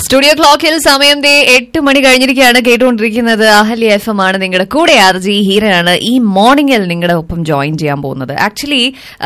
Studio ക്ലോക്കിൽ സമയം ദേ എട്ട് മണി കഴിഞ്ഞിരിക്കുകയാണ് കേട്ടുകൊണ്ടിരിക്കുന്നത് അഹല്യ എഫ് എം ആണ് നിങ്ങളുടെ കൂടെ ആർജി ഹീരനാണ് ഈ മോർണിംഗിൽ നിങ്ങളുടെ ഒപ്പം ജോയിൻ ചെയ്യാൻ പോകുന്നത് ആക്ച്വലി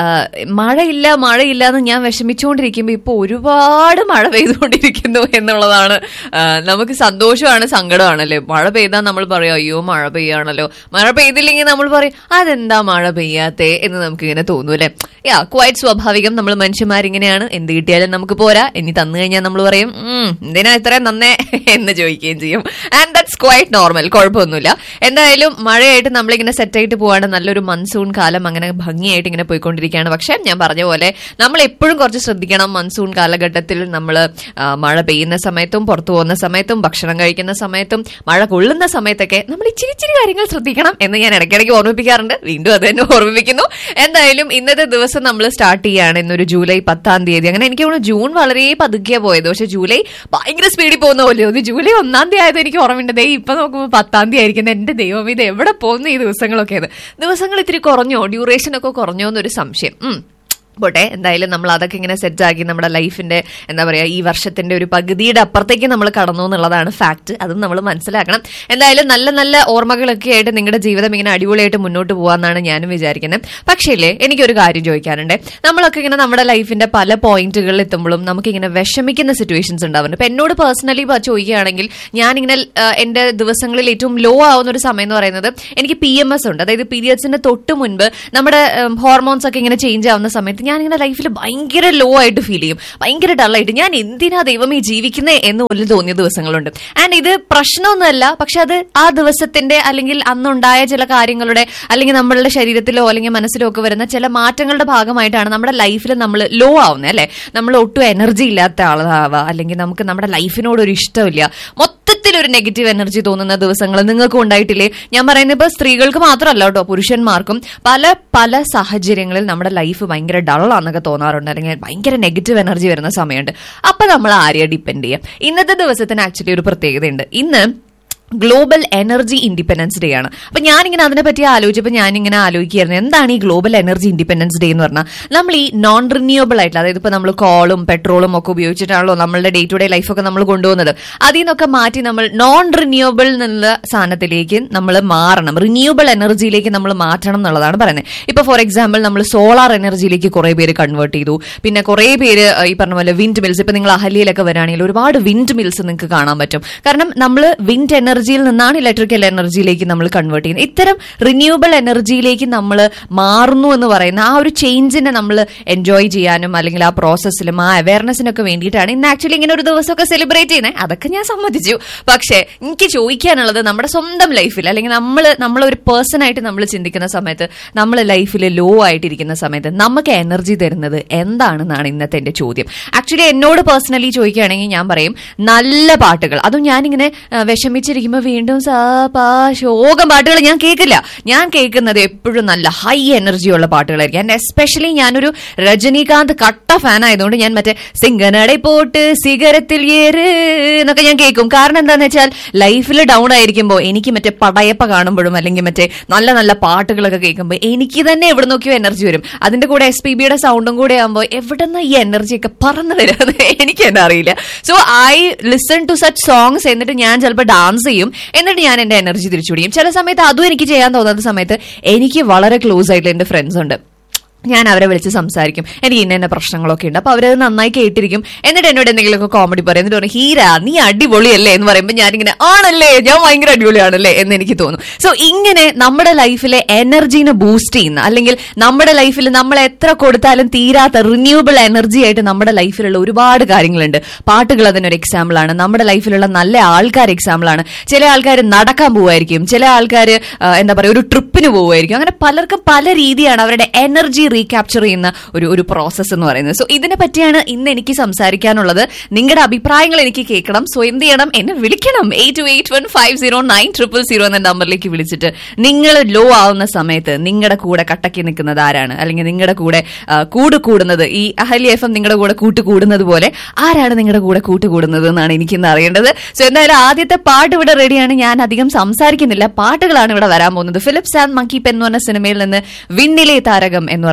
മഴയില്ല മഴയില്ല എന്ന് ഞാൻ വിഷമിച്ചുകൊണ്ടിരിക്കുമ്പോൾ ഇപ്പോൾ ഒരുപാട് മഴ പെയ്തുകൊണ്ടിരിക്കുന്നു എന്നുള്ളതാണ് ആ, നമുക്ക് സന്തോഷമാണ് സങ്കടമാണല്ലേ മഴ പെയ്താൽ നമ്മൾ പറയും അയ്യോ മഴ പെയ്യാണല്ലോ മഴ പെയ്തില്ലെങ്കിൽ നമ്മൾ പറയും അതെന്താ മഴ പെയ്യാത്തേ എന്ന് നമുക്ക് ഇങ്ങനെ തോന്നൂല്ലേ യാ ക്വൈറ്റ് സ്വാഭാവികം നമ്മൾ മനുഷ്യന്മാരിങ്ങനെയാണ് എന്ത് കിട്ടിയാലും നമുക്ക് പോരാ ഇനി തന്നു കഴിഞ്ഞാൽ നമ്മൾ പറയും "ഉം, എന്തിനാ ഇത്രയും നന്നേ എന്ന് ചോദിക്കുകയും ചെയ്യും ആൻഡ് ദാറ്റ്സ് ക്വൈറ്റ് നോർമൽ കുഴപ്പമൊന്നുമില്ല എന്തായാലും മഴയായിട്ട് നമ്മളിങ്ങനെ സെറ്റ് ആയിട്ട് പോവാണ് നല്ലൊരു മൺസൂൺ കാലം അങ്ങനെ ഭംഗിയായിട്ട് ഇങ്ങനെ പോയിക്കൊണ്ടിരിക്കുകയാണ് പക്ഷെ ഞാൻ പറഞ്ഞ പോലെ നമ്മൾ എപ്പോഴും കുറച്ച് ശ്രദ്ധിക്കണം മൺസൂൺ കാലഘട്ടത്തിൽ നമ്മൾ മഴ പെയ്യുന്ന സമയത്തും പുറത്തു പോകുന്ന സമയത്തും ഭക്ഷണം കഴിക്കുന്ന സമയത്തും മഴ കൊള്ളുന്ന സമയത്തൊക്കെ നമ്മൾ ഇച്ചിരി ഇച്ചിരി കാര്യങ്ങൾ ശ്രദ്ധിക്കണം എന്ന് ഞാൻ ഇടയ്ക്കിടയ്ക്ക് ഓർമ്മിപ്പിക്കാറുണ്ട് വീണ്ടും അത് തന്നെ ഓർമ്മിപ്പിക്കുന്നു എന്തായാലും ഇന്നത്തെ ദിവസം നമ്മൾ സ്റ്റാർട്ട് ചെയ്യാണ് ഇന്നൊരു ജൂലൈ പത്താം തീയതി അങ്ങനെ എനിക്ക് തോന്നുന്നു ജൂൺ വളരെ പതുക്കിയാ പോയത് പക്ഷെ ജൂലൈ ഭയങ്കര സ്പീഡിൽ പോകുന്ന പോലെ ഒരു ജൂലൈ ഒന്നാം തീയതി ആയത് എനിക്ക് ഓർമ്മയുണ്ട് ദേ ഇപ്പൊ നോക്കുമ്പോൾ പത്താം തീയതി ആയിരിക്കും എന്റെ ദൈവം ഇത് എവിടെ പോകുന്നു ഈ ദിവസങ്ങളൊക്കെ അത് ദിവസങ്ങൾ ഇത്തിരി കുറഞ്ഞോ ഡ്യൂറേഷൻ ഒക്കെ കുറഞ്ഞോ എന്നൊരു സംശയം ഉം. പോട്ടെ എന്തായാലും നമ്മൾ അതൊക്കെ ഇങ്ങനെ സെറ്റ് ആക്കി നമ്മുടെ ലൈഫിന്റെ എന്താ പറയാ ഈ വർഷത്തിന്റെ ഒരു പകുതിയുടെ അപ്പുറത്തേക്ക് നമ്മൾ കടന്നു എന്നുള്ളതാണ് ഫാക്ട് അതും നമ്മൾ മനസ്സിലാക്കണം എന്തായാലും നല്ല നല്ല ഓർമ്മകളൊക്കെ ആയിട്ട് നിങ്ങളുടെ ജീവിതം ഇങ്ങനെ അടിപൊളിയായിട്ട് മുന്നോട്ട് പോകാന്നാണ് ഞാനും വിചാരിക്കുന്നത് പക്ഷേ ഇല്ലേ എനിക്കൊരു കാര്യം ചോദിക്കാനുണ്ട് നമ്മളൊക്കെ ഇങ്ങനെ നമ്മുടെ ലൈഫിന്റെ പല പോയിന്റുകളിൽ എത്തുമ്പോഴും നമുക്കിങ്ങനെ വിഷമിക്കുന്ന സിറ്റുവേഷൻസ് ഉണ്ടാവുന്നുണ്ട് ഇപ്പൊ എന്നോട് പേഴ്സണലി ചോദിക്കുകയാണെങ്കിൽ ഞാനിങ്ങനെ ആ, എന്റെ ദിവസങ്ങളിൽ ഏറ്റവും ലോ ആവുന്ന ഒരു സമയം എന്ന് പറയുന്നത് എനിക്ക് പി എം എസ് ഉണ്ട് അതായത് പീരിയഡ്സിന്റെ തൊട്ട് മുൻപ് നമ്മുടെ ഹോർമോൺസ് ഒക്കെ ഇങ്ങനെ ചേഞ്ച് ആവുന്ന സമയത്ത് ഞാൻ ഇങ്ങനെ ലൈഫിൽ ഭയങ്കര ലോ ആയിട്ട് ഫീൽ ചെയ്യും ഭയങ്കര ഡള്ളായിട്ട് ഞാൻ എന്തിനാ ദൈവമേ ജീവിക്കുന്നേ എന്ന് പോലും തോന്നിയ ദിവസങ്ങളുണ്ട് ആൻഡ് ഇത് പ്രശ്നമൊന്നുമല്ല പക്ഷെ അത് ആ ദിവസത്തിന്റെ അല്ലെങ്കിൽ അന്നുണ്ടായ ചില കാര്യങ്ങളുടെ അല്ലെങ്കിൽ നമ്മളുടെ ശരീരത്തിലോ അല്ലെങ്കിൽ മനസ്സിലോ ഒക്കെ വരുന്ന ചില മാറ്റങ്ങളുടെ ഭാഗമായിട്ടാണ് നമ്മുടെ ലൈഫിൽ നമ്മൾ ലോ ആവുന്നത് അല്ലെ നമ്മൾ ഒട്ടും എനർജി ഇല്ലാത്ത ആളാവുക അല്ലെങ്കിൽ നമുക്ക് നമ്മുടെ ലൈഫിനോട് ഒരു ഇഷ്ടമില്ല മൊത്തത്തിൽ ഒരു നെഗറ്റീവ് എനർജി തോന്നുന്ന ദിവസങ്ങൾ നിങ്ങൾക്കും ഉണ്ടായിട്ടില്ലേ ഞാൻ പറയുന്നത് ഇപ്പൊ സ്ത്രീകൾക്ക് മാത്രമല്ല കേട്ടോ പുരുഷന്മാർക്കും പല പല സാഹചര്യങ്ങളിൽ നമ്മുടെ ലൈഫ് ഭയങ്കര ഡള്ളാന്നൊക്കെ തോന്നാറുണ്ട് അല്ലെങ്കിൽ ഭയങ്കര നെഗറ്റീവ് എനർജി വരുന്ന സമയമുണ്ട് അപ്പൊ നമ്മൾ ആരെയാ ഡിപ്പെൻഡ് ചെയ്യാം ഇന്നത്തെ ദിവസത്തിന് ആക്ച്വലി ഒരു പ്രത്യേകതയുണ്ട് ഇന്ന് ഗ്ലോബൽ എനർജി ഇൻഡിപെൻഡൻസ് ഡേ ആണ് അപ്പൊ ഞാനിങ്ങനെ അതിനെ പറ്റി ആലോചിച്ചപ്പോൾ ഞാനിങ്ങനെ ആലോചിക്കുകയായിരുന്നു എന്താണ് ഈ ഗ്ലോബൽ എനർജി ഇൻഡിപെൻഡൻസ് ഡേ എന്ന് പറഞ്ഞാൽ നമ്മൾ ഈ നോൺ റിന്യൂവബിൾ ആയിട്ടുള്ള അതായത് ഇപ്പൊ നമ്മൾ കോളും പെട്രോളും ഒക്കെ ഉപയോഗിച്ചിട്ടാണല്ലോ നമ്മളുടെ ഡേ ടു ഡേ ലൈഫൊക്കെ നമ്മൾ കൊണ്ടുപോകുന്നത് അതിൽ നിന്നൊക്കെ മാറ്റി നമ്മൾ നോൺ റിന്യൂവബിൾ എന്നുള്ള സാധനത്തിലേക്ക് നമ്മൾ മാറണം റിന്യൂവബിൾ എനർജിയിലേക്ക് നമ്മൾ മാറ്റണം എന്നുള്ളതാണ് പറയുന്നത് ഇപ്പൊ ഫോർ എക്സാമ്പിൾ നമ്മൾ സോളാർ എനർജിയിലേക്ക് കുറെ പേര് കൺവേർട്ട് ചെയ്തു പിന്നെ കുറെ പേര് ഏഹ്, ഈ പറഞ്ഞ പോലെ വിൻഡ് മിൽസ് ഇപ്പൊ നിങ്ങൾ അഹല്യയിലൊക്കെ വരാണെങ്കിൽ ഒരുപാട് വിൻഡ് മിൽസ് നിങ്ങൾക്ക് കാണാൻ പറ്റും കാരണം നമ്മൾ വിൻഡ് എനർജിയിൽ നിന്നാണ് ഇലക്ട്രിക്കൽ എനർജിയിലേക്ക് നമ്മൾ കൺവേർട്ട് ചെയ്യുന്നത് ഇത്തരം റിന്യൂവബിൾ എനർജിയിലേക്ക് നമ്മൾ മാറുന്നു എന്ന് പറയുന്ന ആ ഒരു ചേഞ്ചിനെ നമ്മൾ എൻജോയ് ചെയ്യാനും അല്ലെങ്കിൽ ആ പ്രോസസ്സിലും ആ അവയർനെസ്സിനൊക്കെ വേണ്ടിയിട്ടാണ് ഇന്ന് ആക്ച്വലി ഇങ്ങനെ ഒരു ദിവസമൊക്കെ സെലിബ്രേറ്റ് ചെയ്യുന്നത് അതൊക്കെ ഞാൻ സമ്മതിച്ചു പക്ഷേ എനിക്ക് ചോദിക്കാനുള്ളത് നമ്മുടെ സ്വന്തം ലൈഫിൽ അല്ലെങ്കിൽ നമ്മൾ നമ്മളൊരു പേഴ്സൺ ആയിട്ട് നമ്മൾ ചിന്തിക്കുന്ന സമയത്ത് നമ്മൾ ലൈഫിൽ ലോ ആയിട്ടിരിക്കുന്ന സമയത്ത് നമുക്ക് എനർജി തരുന്നത് എന്താണെന്നാണ് ഇന്നത്തെ എന്റെ ചോദ്യം ആക്ച്വലി എന്നോട് പേഴ്സണലി ചോദിക്കുകയാണെങ്കിൽ ഞാൻ പറയും നല്ല പാട്ടുകൾ അതും ഞാനിങ്ങനെ ആ, വിഷമിച്ചിരിക്കുമ്പോൾ വീണ്ടും സാ പാ ശോകം പാട്ടുകൾ ഞാൻ കേൾക്കില്ല ഞാൻ കേൾക്കുന്നത് എപ്പോഴും നല്ല ഹൈ എനർജിയുള്ള പാട്ടുകളായിരിക്കും ആൻഡ് എസ്പെഷ്യലി ഞാനൊരു രജനീകാന്ത് കട്ട ഫാൻ ആയതുകൊണ്ട് ഞാൻ മറ്റേ സിംഗനടை പോട്ട് സിഗരത്തിൽ ഏറ് എന്നൊക്കെ ഞാൻ കേൾക്കും കാരണം എന്താണെന്ന് വെച്ചാൽ ലൈഫിൽ ഡൗൺ ആയിരിക്കുമ്പോൾ എനിക്ക് മറ്റേ പടയപ്പ കാണുമ്പോഴും അല്ലെങ്കിൽ മറ്റേ നല്ല നല്ല പാട്ടുകളൊക്കെ കേൾക്കുമ്പോൾ എനിക്ക് തന്നെ എവിടെ നോക്കിയോ എനർജി വരും അതിന്റെ കൂടെ എസ് പി ബിയുടെ സൗണ്ടും കൂടെ ആകുമ്പോൾ എവിടെ നിന്ന് ഈ എനർജി ഒക്കെ പറന്നു വരുന്നത് എനിക്ക് തന്നെ അറിയില്ല so I listen to such songs എന്നിട്ട് ഞാൻ ചിലപ്പോൾ ഡാൻസ് ചെയ്യും എന്നിട്ട് ഞാൻ എന്റെ എനർജി തിരിച്ചു പിടിക്കും ചില സമയത്ത് അതും എനിക്ക് ചെയ്യാൻ തോന്നാത്ത സമയത്ത് എനിക്ക് വളരെ ക്ലോസ് ആയിട്ടുള്ള എന്റെ ഫ്രണ്ട്സ് ഉണ്ട് ഞാൻ അവരെ വിളിച്ച് സംസാരിക്കും എനിക്ക് ഇന്ന ഇന്ന പ്രശ്നങ്ങളൊക്കെ ഉണ്ട് അപ്പൊ അവരത് നന്നായി കേട്ടിരിക്കും എന്നിട്ട് എന്നോട് എന്തെങ്കിലുമൊക്കെ കോമഡി പറയും എന്നിട്ട് പറയും ഹീര നീ അടിപൊളിയല്ലേ എന്ന് പറയുമ്പോൾ ഞാനിങ്ങനെ ആണല്ലേ ഞാൻ ഭയങ്കര അടിപൊളിയാണല്ലേ എന്ന് എനിക്ക് തോന്നും സോ ഇങ്ങനെ നമ്മുടെ ലൈഫിലെ എനർജീനെ ബൂസ്റ്റ് ചെയ്യുന്ന അല്ലെങ്കിൽ നമ്മുടെ ലൈഫിൽ നമ്മൾ എത്ര കൊടുത്താലും തീരാത്ത റിന്യൂവബിൾ എനർജി ആയിട്ട് നമ്മുടെ ലൈഫിലുള്ള ഒരുപാട് കാര്യങ്ങളുണ്ട് പാട്ടുകൾ അതിനൊരു എക്സാമ്പിൾ ആണ് നമ്മുടെ ലൈഫിലുള്ള നല്ല ആൾക്കാർ എക്സാമ്പിൾ ആണ് ചില ആൾക്കാർ നടക്കാൻ പോവായിരിക്കും ചില ആൾക്കാർ എന്താ പറയുക ഒരു ട്രിപ്പിന് പോവുമായിരിക്കും അങ്ങനെ പലർക്കും പല രീതിയാണ് അവരുടെ എനർജി റീക്യാപ്ചർ ചെയ്യുന്ന ഒരു ഒരു പ്രോസസ്സ് എന്ന് പറയുന്നത് സോ ഇതിനെ പറ്റിയാണ് ഇന്ന് എനിക്ക് സംസാരിക്കാനുള്ളത് നിങ്ങളുടെ അഭിപ്രായങ്ങൾ എനിക്ക് കേൾക്കണം സോ എന്ത് ചെയ്യണം എന്നെ വിളിക്കണം eight two eight one five zero nine triple zero എന്ന നമ്പറിലേക്ക് വിളിച്ചിട്ട് നിങ്ങൾ ലോ ആവുന്ന സമയത്ത് നിങ്ങളുടെ കൂടെ കട്ടക്കി നിൽക്കുന്നത് ആരാണ് അല്ലെങ്കിൽ നിങ്ങളുടെ കൂടെ ആ, കൂട് കൂടുന്നത് ഈ അഹല്യ എഫ് എം നിങ്ങളുടെ കൂടെ കൂട്ട് കൂടുന്നത് പോലെ ആരാണ് നിങ്ങളുടെ കൂടെ കൂട്ട് കൂടുന്നത് എന്നാണ് എനിക്കിന്ന് അറിയേണ്ടത് സോ എന്തായാലും ആദ്യത്തെ പാട്ട് ഇവിടെ റെഡിയാണ് ഞാൻ അധികം സംസാരിക്കുന്നില്ല പാട്ടുകളാണ് ഇവിടെ വരാൻ പോകുന്നത് ഫിലിപ്സ് ആൻഡ് മങ്കി പെൻ എന്ന് പറഞ്ഞ സിനിമയിൽ നിന്ന് വിണ്ണിലെ താരകം എന്ന് പറഞ്ഞ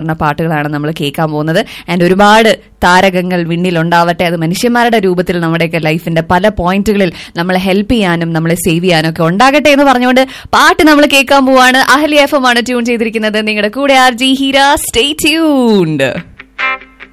പറഞ്ഞ പാട്ടുകളാണ് നമ്മൾ കേൾക്കാൻ പോകുന്നത് ആൻഡ് ഒരുപാട് താരകങ്ങൾ വിണ്ണിലുണ്ടാവട്ടെ അത് മനുഷ്യന്മാരുടെ രൂപത്തിൽ നമ്മുടെയൊക്കെ ലൈഫിന്റെ പല പോയിന്റുകളിൽ നമ്മളെ ഹെൽപ്പ് ചെയ്യാനും നമ്മളെ സേവ് ചെയ്യാനും ഒക്കെ ഉണ്ടാകട്ടെ എന്ന് പറഞ്ഞുകൊണ്ട് പാട്ട് നമ്മൾ കേൾക്കാൻ പോവാണ് അഹലി എഫ് എം ആണ് ട്യൂൺ ചെയ്തിരിക്കുന്നത് നിങ്ങളുടെ കൂടെ R J Heera stay tuned